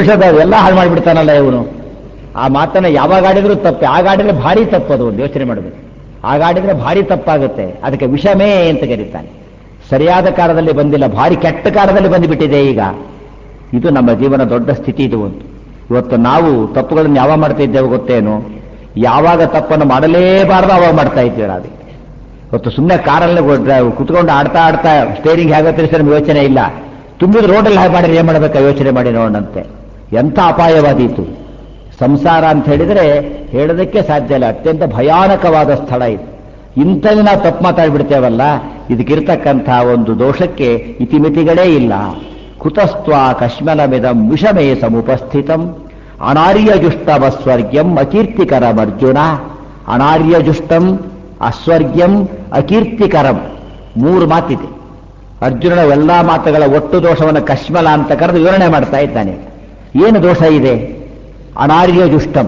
ಭವಿಷ್ಯದ ಎಲ್ಲ ಹಾಳು ಮಾಡಿಬಿಡ್ತಾನಲ್ಲ ಇವನು ಆ ಮಾತನ್ನ ಯಾವಾಗ ಆಡಿದ್ರು ತಪ್ಪೆ ಆಗಾಡಿದ್ರೆ ಭಾರಿ ತಪ್ಪದು ಒಂದು ಯೋಚನೆ ಮಾಡಬೇಕು ಆಗಾಡಿದ್ರೆ ಭಾರಿ ತಪ್ಪಾಗುತ್ತೆ ಅದಕ್ಕೆ ವಿಷಮೇ ಅಂತ ಕರೀತಾನೆ ಸರಿಯಾದ ಕಾಲದಲ್ಲಿ ಬಂದಿಲ್ಲ ಭಾರಿ ಕೆಟ್ಟ ಕಾಲದಲ್ಲಿ ಬಂದುಬಿಟ್ಟಿದೆ ಈಗ ಇದು ನಮ್ಮ ಜೀವನ ದೊಡ್ಡ ಸ್ಥಿತಿ ಇದು ಒಂದು ಇವತ್ತು ನಾವು ತಪ್ಪುಗಳನ್ನು ಯಾವಾಗ ಮಾಡ್ತಾ ಇದ್ದೇವೆ ಗೊತ್ತೇನು ಯಾವಾಗ ತಪ್ಪನ್ನು ಮಾಡಲೇಬಾರದು ಅವಾಗ ಮಾಡ್ತಾ ಇದ್ದೇವೆ ಅದಕ್ಕೆ ಇವತ್ತು ಸುಮ್ಮನೆ ಕಾರಲ್ಲಿ ಕುತ್ಕೊಂಡು ಆಡ್ತಾ ಆಡ್ತಾ ಸ್ಟೇರಿಂಗ್ ಹೇಗೆ ತಿರ್ಸಿ ನಮ್ಗೆ ಯೋಚನೆ ಇಲ್ಲ ತುಂಬಿದ ರೋಡಲ್ಲಿ ಹಾಗೆ ಮಾಡಿದ್ರೆ ಏನ್ ಮಾಡಬೇಕಾ ಯೋಚನೆ ಮಾಡಿ ನೋಡಂತೆ ಎಂಥ ಅಪಾಯವಾದೀತು ಸಂಸಾರ ಅಂತ ಹೇಳಿದ್ರೆ ಹೇಳೋದಕ್ಕೆ ಸಾಧ್ಯ ಇಲ್ಲ ಅತ್ಯಂತ ಭಯಾನಕವಾದ ಸ್ಥಳ ಇದು ಇಂಥದ್ದು ನಾವು ತಪ್ಪು ಮಾತಾಡ್ಬಿಡ್ತೇವಲ್ಲ ಇದಕ್ಕಿರ್ತಕ್ಕಂಥ ಒಂದು ದೋಷಕ್ಕೆ ಇತಿಮಿತಿಗಳೇ ಇಲ್ಲ ಕುತಸ್ತ್ವ ಕಶ್ಮಲಮಿದಂ ವಿಷಮೇ ಸಮುಪಸ್ಥಿತಂ ಅನಾರ್ಯಜುಷ್ಟವ ಸ್ವರ್ಗ್ಯಂ ಅಕೀರ್ತಿಕರಂ ಅರ್ಜುನ ಅನಾರ್ಯಜುಷ್ಟಂ ಅಸ್ವರ್ಗ್ಯಂ ಅಕೀರ್ತಿಕರಂ ಮೂರು ಮಾತಿದೆ ಅರ್ಜುನನ ಎಲ್ಲಾ ಮಾತುಗಳ ಒಟ್ಟು ದೋಷವನ್ನು ಕಶ್ಮಲ ಅಂತ ಕರೆದು ವಿವರಣೆ ಮಾಡ್ತಾ ಇದ್ದಾನೆ ಏನು ದೋಷ ಇದೆ ಅನಾರ್ಯಜುಷ್ಟಂ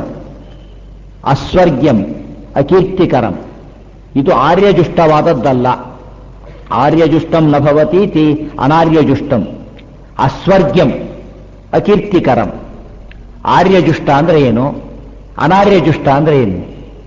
ಅಸ್ವರ್ಗ್ಯಂ ಅಕೀರ್ತಿಕರಂ ಇದು ಆರ್ಯಜುಷ್ಟವಾದದ್ದಲ್ಲ ಆರ್ಯಜುಷ್ಟಂ ನ ಭವತೀತಿ ಅನಾರ್ಯಜುಷ್ಟಂ ಅಸ್ವರ್ಗ್ಯಂ ಅಕೀರ್ತಿಕರಂ ಆರ್ಯಜುಷ್ಟ ಅಂದ್ರೆ ಏನು ಅನಾರ್ಯಜುಷ್ಟ ಅಂದ್ರೆ ಏನು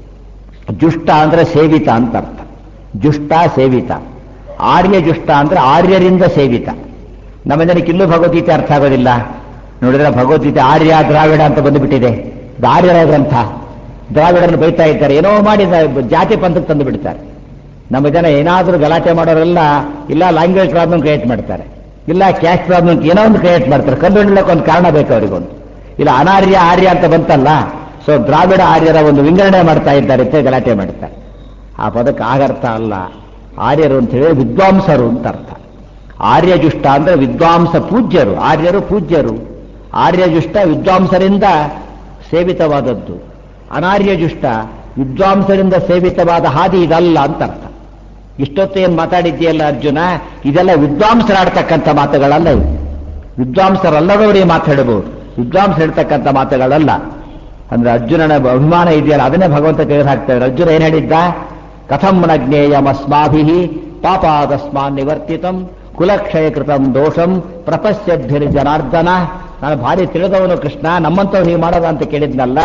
ಜುಷ್ಟ ಅಂದ್ರೆ ಸೇವಿತ ಅಂತ ಅರ್ಥ ಜುಷ್ಟ ಸೇವಿತ ಆರ್ಯಜುಷ್ಟ ಅಂದ್ರೆ ಆರ್ಯರಿಂದ ಸೇವಿತ ನಮ್ಮ ಜನಕ್ಕೆ ಇಲ್ಲೂ ಭಗವದ್ಗೀತೆ ಅರ್ಥ ಆಗೋದಿಲ್ಲ ನೋಡಿದ್ರೆ ಭಗವದ್ಗೀತೆ ಆರ್ಯ ದ್ರಾವಿಡ ಅಂತ ಬಂದುಬಿಟ್ಟಿದೆ ಇದು ಆರ್ಯರ ಗ್ರಂಥ ದ್ರಾವಿಡರನ್ನು ಬೈತಾ ಇದ್ದಾರೆ ಏನೋ ಮಾಡಿ ದ- ಜಾತಿ ಪಂಥಕ್ಕೆ ತಂದು ಬಿಡ್ತಾರೆ ನಮ್ಮ ಜನ ಏನಾದರೂ ಗಲಾಟೆ ಮಾಡೋರೆಲ್ಲ ಇಲ್ಲ ಲ್ಯಾಂಗ್ವೇಜ್ ಪ್ರಾಬ್ಲಮ್ ಕ್ರಿಯೇಟ್ ಮಾಡ್ತಾರೆ ಇಲ್ಲ ಕ್ಯಾಸ್ಟ್ ಪ್ರಾಬ್ಲಮ್ ಏನೋ ಒಂದು ಕ್ರಿಯೇಟ್ ಮಾಡ್ತಾರೆ ಕಂಡುಹಿಡಿಯಕ್ಕೆ ಒಂದು ಕಾರಣ ಬೇಕು ಅವರಿಗೊಂದು ಇಲ್ಲ ಅನಾರ್ಯ ಆರ್ಯ ಅಂತ ಬಂತಲ್ಲ ಸೊ ದ್ರಾವಿಡ ಆರ್ಯರ ಒಂದು ವಿಂಗಡಣೆ ಮಾಡ್ತಾ ಇದ್ದಾರೆ ಅಂತ ಗಲಾಟೆ ಮಾಡ್ತಾರೆ ಆ ಪದಕ್ಕೆ ಆಗರ್ಥ ಅಲ್ಲ ಆರ್ಯರು ಅಂತ ಹೇಳಿ ವಿದ್ವಾಂಸರು ಅಂತ ಅರ್ಥ ಆರ್ಯಜುಷ್ಟ ಅಂದ್ರೆ ವಿದ್ವಾಂಸ ಪೂಜ್ಯರು ಆರ್ಯರು ಪೂಜ್ಯರು ಆರ್ಯಜುಷ್ಟ ವಿದ್ವಾಂಸರಿಂದ ಸೇವಿತವಾದದ್ದು ಅನಾರ್ಯಜುಷ್ಟ ವಿದ್ವಾಂಸರಿಂದ ಸೇವಿತವಾದ ಹಾದಿ ಇದಲ್ಲ ಅಂತ ಅರ್ಥ ಇಷ್ಟೊತ್ತು ಏನು ಮಾತಾಡಿದ್ದೀಯಲ್ಲ ಅರ್ಜುನ ಇದೆಲ್ಲ ವಿದ್ವಾಂಸರಾಡ್ತಕ್ಕಂಥ ಮಾತುಗಳಲ್ಲ ಇವು ವಿದ್ವಾಂಸರಲ್ಲದವರೇ ಮಾತಾಡಬಹುದು ವಿದ್ವಾಂಸ ಹೇಳ್ತಕ್ಕಂಥ ಮಾತುಗಳಲ್ಲ ಅಂದ್ರೆ ಅರ್ಜುನನ ಅಭಿಮಾನ ಇದೆಯಲ್ಲ ಅದನ್ನೇ ಭಗವಂತ ತೆಗೆದು ಹಾಕ್ತಾರೆ ಅರ್ಜುನ ಏನ್ ಹೇಳಿದ್ದ ಕಥಂ ನ ಜ್ಞೇಯಮಸ್ಮಾಭಿ ಪಾಪಾದಸ್ಮಾನ್ ನಿವರ್ತಿತಂ ಕುಲಕ್ಷಯ ಕೃತಂ ದೋಷಂ ಪ್ರಪಶ್ಯದ್ಭಿರ್ ಜನಾರ್ದನ ನಾನು ಭಾರಿ ತಿಳಿದವನು ಕೃಷ್ಣ ನಮ್ಮಂತವ್ರು ಹೀಗೆ ಮಾಡೋದ ಅಂತ ಕೇಳಿದ್ನಲ್ಲ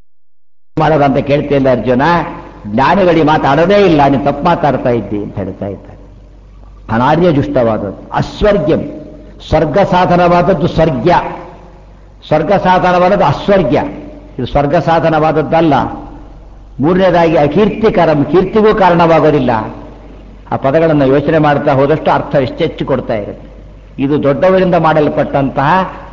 ಮಾಡೋದ ಅಂತ ಕೇಳ್ತಿಲ್ಲ ಅರ್ಜುನ ಜ್ಞಾನಿಗಳಿಗೆ ಮಾತಾಡೋದೇ ಇಲ್ಲ ನೀನು ತಪ್ಪು ಮಾತಾಡ್ತಾ ಇದ್ದಿ ಅಂತ ಹೇಳ್ತಾ ಇದ್ದಾರೆ ಅನಾರ್ಯಜುಷ್ಟವಾದದ್ದು ಅಸ್ವರ್ಗ್ಯಂ ಸ್ವರ್ಗ ಸಾಧನವಾದದ್ದು ಸ್ವರ್ಗ್ಯ ಸ್ವರ್ಗ ಸಾಧನವಾದದ್ದು ಅಸ್ವರ್ಗ್ಯ ಇದು ಸ್ವರ್ಗ ಸಾಧನವಾದದ್ದಲ್ಲ ಮೂರನೇದಾಗಿ ಅಕೀರ್ತಿಕರಂ ಕೀರ್ತಿಗೂ ಕಾರಣವಾಗೋದಿಲ್ಲ ಆ ಪದಗಳನ್ನು ಯೋಚನೆ ಮಾಡ್ತಾ ಹೋದಷ್ಟು ಅರ್ಥ ಎಷ್ಟೆಚ್ಚು ಕೊಡ್ತಾ ಇರುತ್ತೆ ಇದು ದೊಡ್ಡವರಿಂದ ಮಾಡಲ್ಪಟ್ಟಂತಹ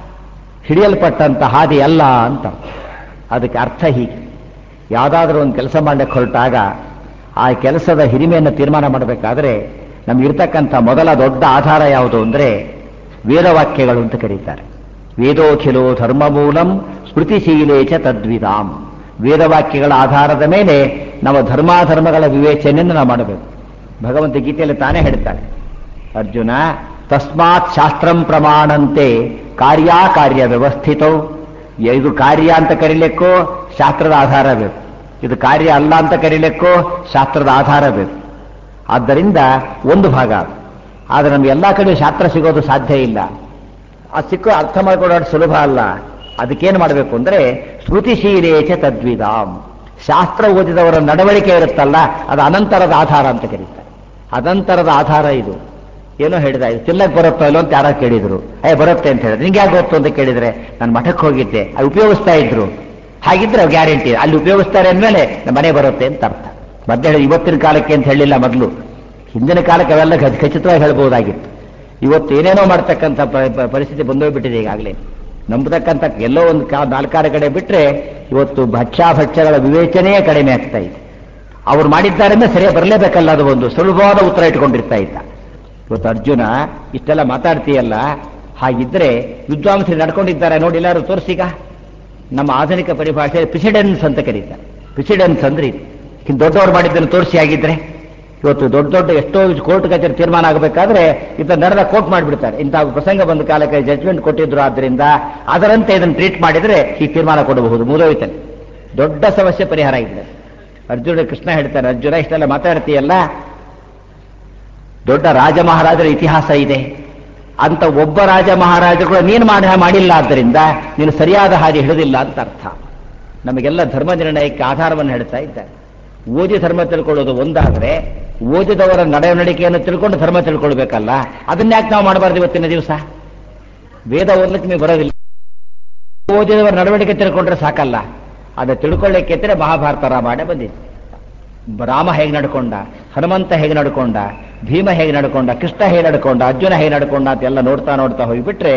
ಹಿಡಿಯಲ್ಪಟ್ಟಂತಹ ಹಾದಿ ಅಲ್ಲ ಅಂತ ಅದಕ್ಕೆ ಅರ್ಥ ಹೀಗೆ ಯಾವುದಾದ್ರೂ ಒಂದು ಕೆಲಸ ಮಾಡಲಿಕ್ಕೆ ಹೊರಟಾಗ ಆ ಕೆಲಸದ ಹಿರಿಮೆಯನ್ನು ತೀರ್ಮಾನ ಮಾಡಬೇಕಾದ್ರೆ ನಮಗಿರ್ತಕ್ಕಂಥ ಮೊದಲ ದೊಡ್ಡ ಆಧಾರ ಯಾವುದು ಅಂದರೆ ವೇದವಾಕ್ಯಗಳು ಅಂತ ಕರೀತಾರೆ ವೇದೋಖಿಲೋ ಧರ್ಮಮೂಲಂ ಸ್ಮೃತಿಶೀಲೇಚ ತದ್ವಿಧಾಂ ವೇದವಾಕ್ಯಗಳ ಆಧಾರದ ಮೇಲೆ ನಾವು ಧರ್ಮಾಧರ್ಮಗಳ ವಿವೇಚನೆಯನ್ನು ನಾವು ಮಾಡಬೇಕು ಭಗವಂತ ಗೀತೆಯಲ್ಲಿ ತಾನೇ ಹೇಳ್ತಾನೆ ಅರ್ಜುನ ತಸ್ಮಾತ್ ಶಾಸ್ತ್ರಂ ಪ್ರಮಾಣಂತೆ ಕಾರ್ಯಾಕಾರ್ಯ ವ್ಯವಸ್ಥಿತೌ ಇದು ಕಾರ್ಯ ಅಂತ ಕರೀಲಿಕ್ಕೂ ಶಾಸ್ತ್ರದ ಆಧಾರ ಬೇಕು ಇದು ಕಾರ್ಯ ಅಲ್ಲ ಅಂತ ಕರೀಲಿಕ್ಕೂ ಶಾಸ್ತ್ರದ ಆಧಾರ ಬೇಕು ಆದ್ದರಿಂದ ಒಂದು ಭಾಗ ಅದು. ಆದರೆ ನಮ್ಗೆ ಎಲ್ಲ ಕಡೆ ಶಾಸ್ತ್ರ ಸಿಗೋದು ಸಾಧ್ಯ ಇಲ್ಲ ಆ ಸಿಕ್ಕೋ ಅರ್ಥ ಮಾಡ್ಕೊಳ್ಳೋದು ಸುಲಭ ಅಲ್ಲ ಅದಕ್ಕೇನು ಮಾಡಬೇಕು ಅಂದ್ರೆ ಸ್ಮೃತಿಶೀಲೇಚ ತದ್ವಿಧಾಂ ಶಾಸ್ತ್ರ ಓದಿದವರ ನಡವಳಿಕೆ ಇರುತ್ತಲ್ಲ ಅದು ಅನಂತರದ ಆಧಾರ ಅಂತ ಕರೀತಾರೆ ಅನಂತರದ ಆಧಾರ ಇದು ಏನೋ ಹೇಳಿದ ಇದು ತಿನ್ನಕ್ ಬರುತ್ತೋ ಇಲ್ಲೋ ಅಂತ ಯಾರೋ ಕೇಳಿದ್ರು ಏ ಬರುತ್ತೆ ಅಂತ ಹೇಳಿದ್ರು ನಿಂಗೆ ಯಾಕೆ ಗೊತ್ತು ಅಂತ ಕೇಳಿದ್ರೆ ನಾನು ಮಠಕ್ಕೆ ಹೋಗಿದ್ದೆ ಅದು ಉಪಯೋಗಿಸ್ತಾ ಇದ್ರು ಹಾಗಿದ್ರೆ ಗ್ಯಾರಂಟಿ ಅಲ್ಲಿ ಉಪಯೋಗಿಸ್ತಾರೆ ಅಂದಮೇಲೆ ನಮ್ಮ ಮನೆ ಬರುತ್ತೆ ಅಂತ ಅರ್ಥ ಮತ್ತೆ ಹೇಳಿ ಇವತ್ತಿನ ಕಾಲಕ್ಕೆ ಅಂತ ಹೇಳಿಲ್ಲ ಮೊದಲು ಹಿಂದಿನ ಕಾಲಕ್ಕೆ ಅವೆಲ್ಲ ಖಚ್- ಖಚಿತವಾಗಿ ಹೇಳ್ಬೋದಾಗಿತ್ತು ಇವತ್ತು ಏನೇನೋ ಮಾಡ್ತಕ್ಕಂಥ ಪ- ಪ- ಪರಿಸ್ಥಿತಿ ಬಂದೋಗ್ಬಿಟ್ಟಿದೆ ಈಗಾಗಲೇ ನಂಬತಕ್ಕಂಥ ಎಲ್ಲೋ ಒಂದು ಕಾ ನಾಲ್ಕಾರು ಕಡೆ ಬಿಟ್ಟರೆ ಇವತ್ತು ಭಕ್ಷ್ಯಾಭಕ್ಷ್ಯಗಳ ವಿವೇಚನೆಯೇ ಕಡಿಮೆ ಆಗ್ತಾ ಇದೆ ಅವ್ರು ಮಾಡಿದ್ದಾರೆ ಅಂದ್ರೆ ಸರಿಯಾಗಿ ಬರಲೇಬೇಕಲ್ಲ ಅದು ಒಂದು ಸುಲಭವಾದ ಉತ್ತರ ಇಟ್ಕೊಂಡಿರ್ತಾ ಇದ್ದ ಇವತ್ತು ಅರ್ಜುನ ಇಷ್ಟೆಲ್ಲ ಮಾತಾಡ್ತೀಯಲ್ಲ ಹಾಗಿದ್ರೆ ವಿದ್ವಾಂಸರು ನಡ್ಕೊಂಡಿದ್ದಾರೆ ನೋಡಿ ಎಲ್ಲರೂ ತೋರಿಸಿಗ ನಮ್ಮ ಆಧುನಿಕ ಪರಿಭಾಷೆ ಪ್ರಿಸಿಡೆನ್ಸ್ ಅಂತ ಕರೀತಾರೆ ಪ್ರಿಸಿಡೆನ್ಸ್ ಅಂದ್ರೆ ಇದು ಇನ್ನು ದೊಡ್ಡವರು ಮಾಡಿದ್ದನ್ನು ತೋರಿಸಿ ಆಗಿದ್ರೆ ಇವತ್ತು ದೊಡ್ಡ ದೊಡ್ಡ ಎಷ್ಟೋ ಕೋರ್ಟ್ ಕಚೇರಿ ತೀರ್ಮಾನ ಆಗಬೇಕಾದ್ರೆ ಇಂಥ ನಡೆದ ಕೋರ್ಟ್ ಮಾಡಿಬಿಡ್ತಾರೆ ಇಂಥ ಪ್ರಸಂಗ ಬಂದ ಕಾಲಕ್ಕೆ ಜಡ್ಜ್ಮೆಂಟ್ ಕೊಟ್ಟಿದ್ರು ಆದ್ರಿಂದ ಅದರಂತೆ ಇದನ್ನು ಟ್ರೀಟ್ ಮಾಡಿದ್ರೆ ಈ ತೀರ್ಮಾನ ಕೊಡಬಹುದು ಮುಗಿದೋಯ್ತಾನೆ ದೊಡ್ಡ ಸಮಸ್ಯೆ ಪರಿಹಾರ ಆಗಿದೆ ಅರ್ಜುನ ಕೃಷ್ಣ ಹೇಳ್ತಾನೆ ಅರ್ಜುನ ಇಷ್ಟೆಲ್ಲ ಮಾತಾಡ್ತೀಯಲ್ಲ ದೊಡ್ಡ ರಾಜ ಮಹಾರಾಜರ ಇತಿಹಾಸ ಇದೆ ಅಂತ ಒಬ್ಬ ರಾಜ ಮಹಾರಾಜಗಳು ನೀನು ಮಾಡಿ ಮಾಡಿಲ್ಲ ಆದ್ದರಿಂದ ನೀನು ಸರಿಯಾದ ಹಾದಿ ಹಿಡಿದಿಲ್ಲ ಅಂತ ಅರ್ಥ ನಮಗೆಲ್ಲ ಧರ್ಮ ನಿರ್ಣಯಕ್ಕೆ ಆಧಾರವನ್ನು ಹೇಳ್ತಾ ಇದ್ದಾರೆ ಓದಿ ಧರ್ಮ ತಿಳ್ಕೊಳ್ಳೋದು ಒಂದಾದ್ರೆ ಓದಿದವರ ನಡೆವಳಿಕೆಯನ್ನು ತಿಳ್ಕೊಂಡು ಧರ್ಮ ತಿಳ್ಕೊಳ್ಬೇಕಲ್ಲ ಅದನ್ನ ಯಾಕೆ ನಾವು ಮಾಡಬಾರ್ದು ಇವತ್ತಿನ ದಿವಸ ವೇದ ಓದ್ಲಿಕ್ಕೆ ನಿಮಗೆ ಬರೋದಿಲ್ಲ ಓದಿದವರ ನಡವಳಿಕೆ ತಿಳ್ಕೊಂಡ್ರೆ ಸಾಕಲ್ಲ ಅದು ತಿಳ್ಕೊಳ್ಳಿಕ್ಕೆ ಇದ್ರೆ ಮಹಾಭಾರತ ರಾಮಾಯಣ ಬಂದಿದೆ ರಾಮ ಹೇಗೆ ನಡ್ಕೊಂಡ ಹನುಮಂತ ಹೇಗೆ ನಡ್ಕೊಂಡ ಭೀಮ ಹೇಗೆ ನಡ್ಕೊಂಡ ಕೃಷ್ಣ ಹೇಗೆ ನಡ್ಕೊಂಡ ಅರ್ಜುನ ಹೇಗೆ ನಡ್ಕೊಂಡ ಅಂತೆಲ್ಲ ನೋಡ್ತಾ ನೋಡ್ತಾ ಹೋಗಿಬಿಟ್ರೆ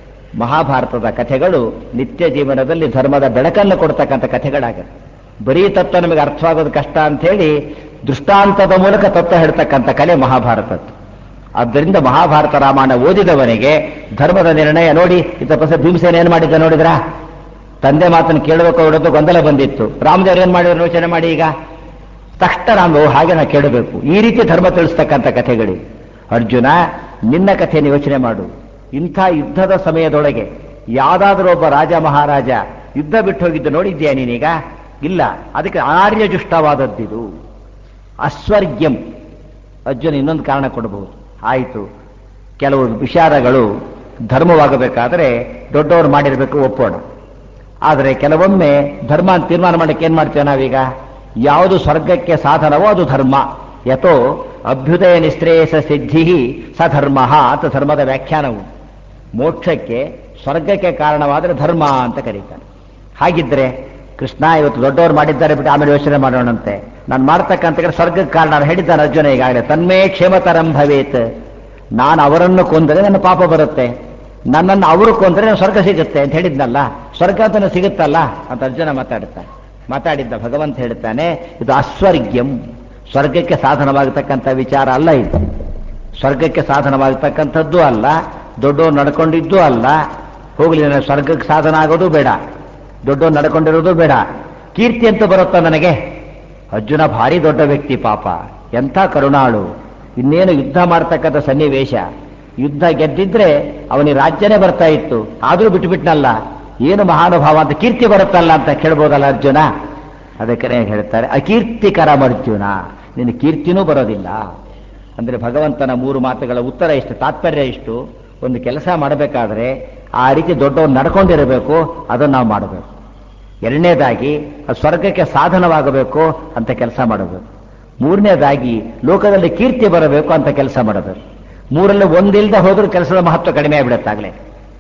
ಮಹಾಭಾರತದ ಕಥೆಗಳು ನಿತ್ಯ ಜೀವನದಲ್ಲಿ ಧರ್ಮದ ಬೆಳಕನ್ನು ಕೊಡ್ತಕ್ಕಂಥ ಕಥೆಗಳಾಗುತ್ತೆ ಬರೀ ತತ್ವ ನಮಗೆ ಅರ್ಥವಾಗೋದು ಕಷ್ಟ ಅಂತ ಹೇಳಿ ದೃಷ್ಟಾಂತದ ಮೂಲಕ ತತ್ವ ಹೇಳ್ತಕ್ಕಂಥ ಕಲೆ ಮಹಾಭಾರತದ್ದು ಆದ್ದರಿಂದ ಮಹಾಭಾರತ ರಾಮಾಯಣ ಓದಿದವನಿಗೆ ಧರ್ಮದ ನಿರ್ಣಯ ನೋಡಿ ಇತ್ತ ಪಸ ಭೀಮಸೇನ ಏನ್ ಮಾಡಿದ್ದ ನೋಡಿದ್ರಾ ತಂದೆ ಮಾತನ್ನು ಕೇಳಬೇಕು ಹೊರತು ಗೊಂದಲ ಬಂದಿತ್ತು ರಾಮದೇವ್ರು ಏನ್ ಮಾಡಿದ್ರು ಯೋಚನೆ ಮಾಡಿ ಈಗ ತಕ್ಷಣ ನಾವು ಹಾಗೆ ನಾವು ಕೇಳಬೇಕು ಈ ರೀತಿ ಧರ್ಮ ತಿಳಿಸ್ತಕ್ಕಂಥ ಕಥೆಗಳು ಅರ್ಜುನ ನಿನ್ನ ಕಥೆಯನ್ನು ಯೋಚನೆ ಮಾಡು ಇಂಥ ಯುದ್ಧದ ಸಮಯದೊಳಗೆ ಯಾವ್ದಾದ್ರೂ ಒಬ್ಬ ರಾಜ ಮಹಾರಾಜ ಯುದ್ಧ ಬಿಟ್ಟು ಹೋಗಿದ್ದು ನೋಡಿದ್ಯಾ ನೀನೀಗ ಇಲ್ಲ ಅದಕ್ಕೆ ಆರ್ಯಜುಷ್ಟವಾದದ್ದಿದು ಅಸ್ವರ್ಗ್ಯಂ ಅರ್ಜುನ ಇನ್ನೊಂದು ಕಾರಣ ಕೊಡಬಹುದು ಆಯಿತು ಕೆಲವು ವಿಚಾರಗಳು ಧರ್ಮವಾಗಬೇಕಾದ್ರೆ ದೊಡ್ಡವರು ಮಾಡಿರಬೇಕು ಒಪ್ಪೋಣ ಆದರೆ ಕೆಲವೊಮ್ಮೆ ಧರ್ಮ ಅಂತ ತೀರ್ಮಾನ ಮಾಡಕ್ಕೆ ಏನ್ ಮಾಡ್ತೇವೆ ನಾವೀಗ ಯಾವುದು ಸ್ವರ್ಗಕ್ಕೆ ಸಾಧನವೋ ಅದು ಧರ್ಮ ಯಥೋ ಅಭ್ಯುದಯ ನಿಶ್ರೇಯಸ ಸಿದ್ಧಿ ಸ ಧರ್ಮ ಅಂತ ಧರ್ಮದ ವ್ಯಾಖ್ಯಾನವು ಮೋಕ್ಷಕ್ಕೆ ಸ್ವರ್ಗಕ್ಕೆ ಕಾರಣವಾದರೆ ಧರ್ಮ ಅಂತ ಕರೀತಾನೆ ಹಾಗಿದ್ರೆ ಕೃಷ್ಣ ಇವತ್ತು ದೊಡ್ಡವರು ಮಾಡಿದ್ದಾರೆ ಬಿಟ್ಟು ಆಮೇಲೆ ಯೋಚನೆ ಮಾಡೋಣಂತೆ ನಾನು ಮಾಡ್ತಕ್ಕಂಥ ಸ್ವರ್ಗಕ್ಕೆ ಕಾರಣ ನಾನು ಹೇಳಿದ್ದಾನೆ ಅರ್ಜುನ ಈಗಾಗಲೇ ತನ್ಮೇ ಕ್ಷೇಮತರಂ ಭವೇತ್ ನಾನು ಅವರನ್ನು ಕೊಂದರೆ ನನ್ನ ಪಾಪ ಬರುತ್ತೆ ನನ್ನನ್ನು ಅವರು ಕೊಂದರೆ ನಾನು ಸ್ವರ್ಗ ಸಿಗುತ್ತೆ ಅಂತ ಹೇಳಿದ್ನಲ್ಲ ಸ್ವರ್ಗ ಅಂತ ಸಿಗುತ್ತಲ್ಲ ಅಂತ ಅರ್ಜುನ ಮಾತಾಡುತ್ತಾನೆ ಮಾತಾಡಿದ್ದ ಭಗವಂತ ಹೇಳ್ತಾನೆ ಇದು ಅಸ್ವರ್ಗ್ಯಂ ಸ್ವರ್ಗಕ್ಕೆ ಸಾಧನವಾಗತಕ್ಕಂಥ ವಿಚಾರ ಅಲ್ಲ ಇದು ಸ್ವರ್ಗಕ್ಕೆ ಸಾಧನವಾಗತಕ್ಕಂಥದ್ದು ಅಲ್ಲ ದೊಡ್ಡವ್ರು ನಡ್ಕೊಂಡಿದ್ದು ಅಲ್ಲ ಹೋಗ್ಲಿ ನನಗೆ ಸ್ವರ್ಗಕ್ಕೆ ಸಾಧನ ಆಗೋದು ಬೇಡ ದೊಡ್ಡವ್ರು ನಡ್ಕೊಂಡಿರೋದು ಬೇಡ ಕೀರ್ತಿ ಅಂತ ಬರುತ್ತಾ ನನಗೆ ಅರ್ಜುನ ಭಾರಿ ದೊಡ್ಡ ವ್ಯಕ್ತಿ ಪಾಪ ಎಂಥ ಕರುಣಾಳು ಇನ್ನೇನು ಯುದ್ಧ ಮಾಡ್ತಕ್ಕಂಥ ಸನ್ನಿವೇಶ ಯುದ್ಧ ಗೆದ್ದಿದ್ರೆ ಅವನಿಗೆ ರಾಜ್ಯನೇ ಬರ್ತಾ ಇತ್ತು ಆದರೂ ಬಿಟ್ಟುಬಿಟ್ನಲ್ಲ ಏನು ಮಹಾನುಭಾವ ಅಂತ ಕೀರ್ತಿ ಬರುತ್ತಲ್ಲ ಅಂತ ಕೇಳ್ಬೋದಲ್ಲ ಅರ್ಜುನ ಅದಕ್ಕೆ ಹೇಳ್ತಾರೆ ಅಕೀರ್ತಿಕರಂ ಅರ್ಜುನ ನಿನ್ನ ಕೀರ್ತಿನೂ ಬರೋದಿಲ್ಲ ಅಂದ್ರೆ ಭಗವಂತನ ಮೂರು ಮಾತುಗಳ ಉತ್ತರ ಇಷ್ಟು ತಾತ್ಪರ್ಯ ಇಷ್ಟು ಒಂದು ಕೆಲಸ ಮಾಡಬೇಕಾದ್ರೆ ಆ ರೀತಿ ದೊಡ್ಡವ್ರು ನಡ್ಕೊಂಡಿರಬೇಕು ಅದನ್ನು ನಾವು ಮಾಡಬೇಕು ಎರಡನೇದಾಗಿ ಅದು ಸ್ವರ್ಗಕ್ಕೆ ಸಾಧನವಾಗಬೇಕು ಅಂತ ಕೆಲಸ ಮಾಡಬೇಕು ಮೂರನೇದಾಗಿ ಲೋಕದಲ್ಲಿ ಕೀರ್ತಿ ಬರಬೇಕು ಅಂತ ಕೆಲಸ ಮಾಡಬೇಕು ಮೂರಲ್ಲಿ ಒಂದಿಲ್ದ ಹೋದ್ರೂ ಕೆಲಸದ ಮಹತ್ವ ಕಡಿಮೆ ಆಗಿಬಿಡುತ್ತಾಗಲೇ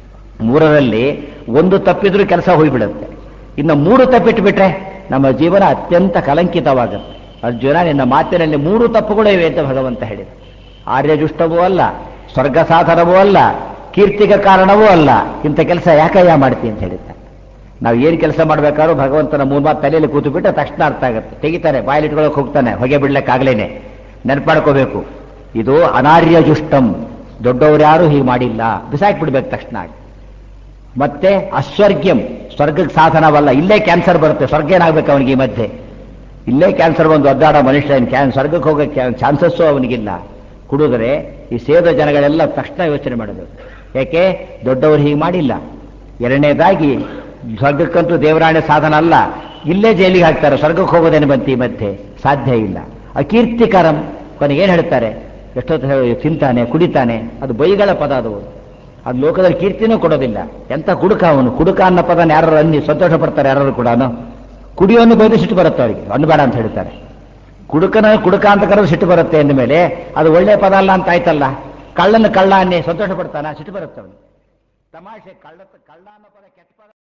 ಮೂರರಲ್ಲಿ ಒಂದು ತಪ್ಪಿದ್ರೂ ಕೆಲಸ ಹೋಗಿಬಿಡುತ್ತೆ ಇನ್ನು ಮೂರು ತಪ್ಪಿಟ್ಟು ಬಿಟ್ರೆ ನಮ್ಮ ಜೀವನ ಅತ್ಯಂತ ಕಲಂಕಿತವಾಗುತ್ತೆ ಅರ್ಜುನ ನಿನ್ನ ಮಾತಿನಲ್ಲಿ ಮೂರು ತಪ್ಪುಗಳು ಇವೆ ಅಂತ ಭಗವಂತ ಹೇಳಿದ ಆರ್ಯಜುಷ್ಟವೂ ಅಲ್ಲ ಸ್ವರ್ಗ ಸಾಧನವೂ ಅಲ್ಲ ಕೀರ್ತಿಗೆ ಕಾರಣವೂ ಅಲ್ಲ ಇಂಥ ಕೆಲಸ ಯಾಕಯ್ಯ ಮಾಡ್ತೀನಿ ಅಂತ ಹೇಳಿದ್ದ ನಾವು ಏನು ಕೆಲಸ ಮಾಡಬೇಕಾದ್ರೂ ಭಗವಂತನ ಮೂರು ಮಾತು ತಲೆಯಲ್ಲಿ ಕೂತು ಬಿಟ್ಟು ತಕ್ಷಣ ಅರ್ಥ ಆಗುತ್ತೆ ತೆಗಿತಾನೆ ಬಾಯಲ್ಲಿಟ್ಕೊಳ್ಳೋಕೆ ಹೋಗ್ತಾನೆ ಹೊಗೆ ಬಿಡ್ಲಿಕ್ಕಾಗ್ಲೇನೆ ನೆನಪಾಡ್ಕೋಬೇಕು ಇದು ಅನಾರ್ಯಜುಷ್ಟಂ ದೊಡ್ಡವರು ಯಾರು ಹೀಗೆ ಮಾಡಿಲ್ಲ ಬಿಸಾಕ್ಬಿಡ್ಬೇಕು ತಕ್ಷಣ ಮತ್ತೆ ಅಸ್ವರ್ಗ್ಯಂ ಸ್ವರ್ಗಕ್ಕೆ ಸಾಧನವಲ್ಲ ಇಲ್ಲೇ ಕ್ಯಾನ್ಸರ್ ಬರುತ್ತೆ ಸ್ವರ್ಗ ಏನಾಗಬೇಕು ಅವನಿಗೆ ಈ ಮಧ್ಯೆ ಇಲ್ಲೇ ಕ್ಯಾನ್ಸರ್ ಒಂದು ಒದ್ದಾಡೋ ಮನುಷ್ಯ ಕ್ಯಾನ್ ಸ್ವರ್ಗಕ್ಕೆ ಹೋಗೋ ಚಾನ್ಸಸ್ಸು ಅವನಿಗಿಲ್ಲ ಕುಡಿದ್ರೆ ಈ ಸೇದ ಜನಗಳೆಲ್ಲ ತಕ್ಷಣ ಯೋಚನೆ ಮಾಡಬೇಕು ಯಾಕೆ ದೊಡ್ಡವರು ಹೀಗೆ ಮಾಡಿಲ್ಲ ಎರಡನೇದಾಗಿ ಸ್ವರ್ಗಕ್ಕಂತೂ ದೇವರಾಣೆ ಸಾಧನ ಅಲ್ಲ ಇಲ್ಲೇ ಜೈಲಿಗೆ ಹಾಕ್ತಾರೆ ಸ್ವರ್ಗಕ್ಕೆ ಹೋಗೋದೇನು ಬಂತು ಈ ಮಧ್ಯೆ ಸಾಧ್ಯ ಇಲ್ಲ ಅಕೀರ್ತಿಕರಂ ಕೊನೆಗೆ ಏನು ಹೇಳ್ತಾರೆ ಎಷ್ಟೊತ್ತು ತಿಂತಾನೆ ಕುಡಿತಾನೆ ಅದು ಬೈಗಳ ಪದ ಅದು ಅದು ಲೋಕದಲ್ಲಿ ಕೀರ್ತಿನೂ ಕೊಡೋದಿಲ್ಲ ಎಂತ ಕುಡುಕ ಅವನು ಕುಡುಕ ಅನ್ನೋ ಪದನ ಯಾರು ಅನ್ನಿ ಸಂತೋಷ ಪಡ್ತಾರೆ ಯಾರು ಕೂಡ ಕುಡಿಯೋನು ಬೈದು ಸಿಟ್ಟು ಬರುತ್ತೆ ಅವರಿಗೆ ಹಣ್ಣು ಬೇಡ ಅಂತ ಹೇಳ್ತಾರೆ ಕುಡುಕನ ಕುಡುಕ ಅಂತ ಕರೆದು ಸಿಟ್ಟು ಬರುತ್ತೆ ಅಂದ ಮೇಲೆ ಅದು ಒಳ್ಳೆ ಪದ ಅಲ್ಲ ಅಂತ ಆಯ್ತಲ್ಲ ಕಳ್ಳನ ಕಳ್ಳ ಅನ್ನಿ ಸಂತೋಷ ಪಡ್ತಾನ ಸಿಟ್ಟು ಬರುತ್ತೆ ಅವನು ತಮಾಷೆ ಕಳ್ಳ ಕಳ್ಳ ಅನ್ನೋ ಪದ ಕೆಟ್ಟ ಪದ